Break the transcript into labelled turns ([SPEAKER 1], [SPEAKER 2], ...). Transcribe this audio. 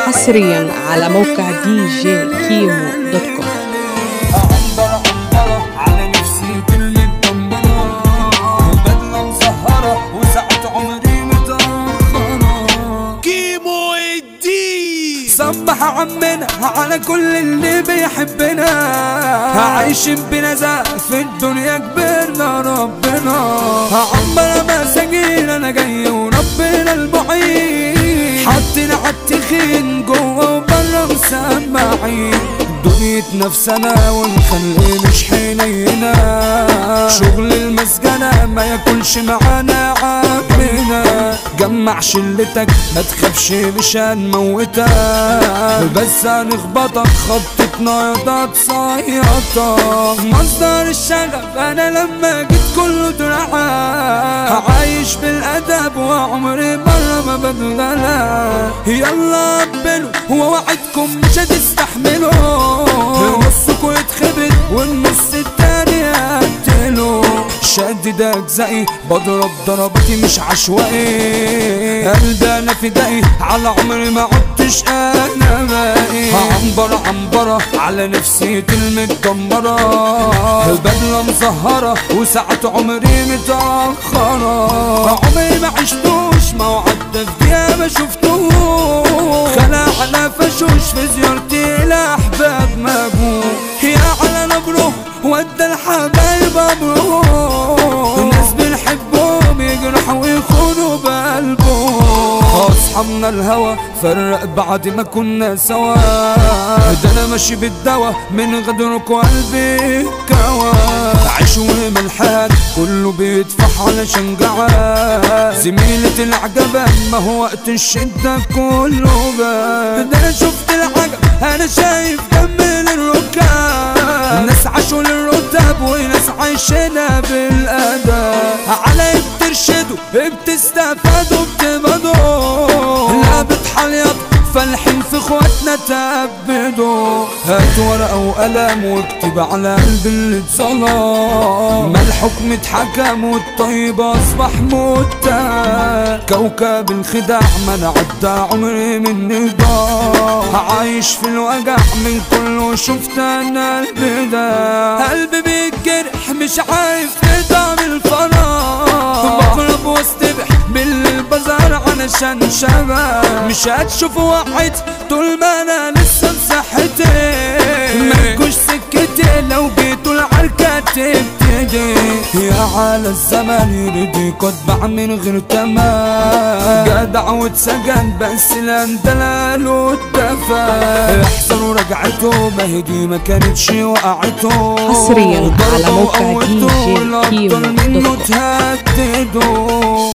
[SPEAKER 1] حصريا على موقع دي جي كيمو دوت كوم
[SPEAKER 2] عنبرة عنبرة على نفسي كلمة دمرة بدلة مزهرة وساعة عمري متأخرة
[SPEAKER 3] كيمو الدين
[SPEAKER 2] صبح عمنا على كل اللي بيحبنا عايشين بنزاهة في الدنيا كبرنا ربنا عمرنا مساجين انا جاي وربنا المعين حطينا عالتخين جوه وبره مسمعين دنيا نفسنا ونخلي مش حنينا شغل المسجنة ما ياكلش معانا عقلنا جمع شلتك ما تخافش مش هنموتك بس هنخبطك خبطتنا يا تصيطك مصدر الشغف انا لما جيت كله دراعة عايش بالادب وعمري مرة ما بتغلى يلا قبلوا ووعدكم مش هتستحملوا نصكوا يتخبط والنص التاني يقتلوا شدد اجزائي بضرب ضربتي مش عشوائي قلبي انا فدائي على عمري ما عدتش انا باقي عنبرة عنبرة على نفسيتي المتدمرة بدلة مزهرة وساعة عمري متأخرة عمري ما عشتوش ما وعدت في دقيقة ما شفتوش خلع على فشوش في زيارتي لأحباب مجهول يا على نبره ودى الحبايب أمره الناس بنحبهم يجرحوا ويخونوا بقلبهم أصحابنا الهوى فرق بعد ما كنا سوا ده أنا ماشي بالدوا من غدرك وقلبي كوا عيش وملحان كله بيدفع علشان جعان زميلة العجبة ما هو وقت الشدة كله بان ده أنا شفت العجب أنا شايف جنب الركاب ناس عاشوا للرتب وناس عايشينها بالأدب على بترشدوا بتستفادوا بتبدوا لا بتحليط فالحين في اخواتنا تأبدوا هات ورقة وقلم واكتب على قلب اللي اتظلم ما الحكم اتحكم والطيب اصبح متهم كوكب الخداع ما انا عدى عمري من ضاع عايش في الوجع من كله شفت انا البدا قلبي بيتجرح مش عارف طعم الفراغ بقرب واستبح بالبازار علشان شباب مش هتشوف واحد طول ما انا لسه بصحتي مالكوش سكتي لو جيتوا العركة تبتدي يا على الزمن يريد يقطع من غير تمام جدع واتسجن بس الاندلال والدفا احسنوا رجعته ما هي دي ما كانتش وقعته
[SPEAKER 1] حصرياً على موقع
[SPEAKER 2] ضربوا
[SPEAKER 1] دي جي
[SPEAKER 2] وقوتوا
[SPEAKER 1] كيمو
[SPEAKER 2] الأبطال